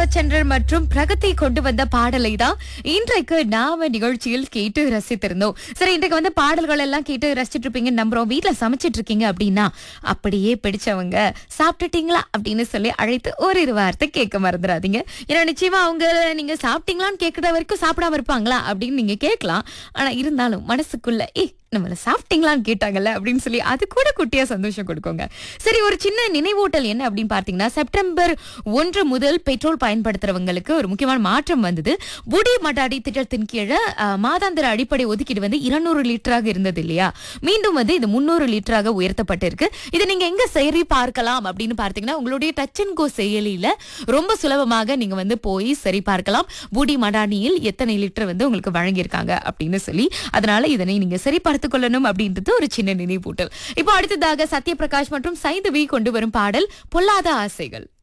ரவிச்சந்திரன் மற்றும் பிரகதி கொண்டு வந்த பாடலை தான் இன்றைக்கு நாம நிகழ்ச்சியில் கேட்டு ரசித்திருந்தோம் சரி இன்றைக்கு வந்து பாடல்கள் எல்லாம் கேட்டு ரசிச்சிட்டு இருப்பீங்க நம்புறோம் வீட்ல சமைச்சிட்டு இருக்கீங்க அப்படின்னா அப்படியே பிடிச்சவங்க சாப்பிட்டுட்டீங்களா அப்படின்னு சொல்லி அழைத்து ஓரிரு வார்த்தை கேட்க மறந்துடாதீங்க ஏன்னா நிச்சயமா அவங்க நீங்க சாப்பிட்டீங்களான்னு கேட்கற வரைக்கும் சாப்பிடாம இருப்பாங்களா அப்படின்னு நீங்க கேட்கலாம் ஆனா இருந்தாலும் மனசுக்குள்ள ஏ நம்மள சாப்பிட்டீங்களான்னு கேட்டாங்கல்ல அப்படின்னு சொல்லி அது கூட குட்டியா சந்தோஷம் கொடுக்குங்க சரி ஒரு சின்ன நினைவூட்டல் என்ன அப்படின்னு பார்த்தீங்கன்னா செப்டம்பர் ஒன்று முதல் பெட்ரோல் பயன்படுத்துறவங்களுக்கு ஒரு முக்கியமான மாற்றம் வந்தது புடி மடாடி திட்டத்தின் கீழே அஹ், மாதாந்திர அடிப்படை ஒதுக்கீடு வந்து இருநூறு லிட்டராக இருந்தது இல்லையா மீண்டும் வந்து இது முன்னூறு லிட்டராக உயர்த்தப்பட்டிருக்கு இதை நீங்க எங்க சரி பார்க்கலாம் அப்படின்னு பார்த்தீங்கன்னா உங்களுடைய டச் அண்ட் கோ செயலியில ரொம்ப சுலபமாக நீங்க வந்து போய் சரி பார்க்கலாம் புடி மடானியில் எத்தனை லிட்டர் வந்து உங்களுக்கு வழங்கியிருக்காங்க அப்படின்னு சொல்லி அதனால இதனை நீங்க சரி பார்த்துக் கொள்ளணும் அப்படின்றது ஒரு சின்ன நினைவூட்டல் இப்போ அடுத்ததாக சத்யபிரகாஷ் மற்றும் சைந்தவி கொண்டு வரும் பாடல் பொல்லாத ஆசைகள்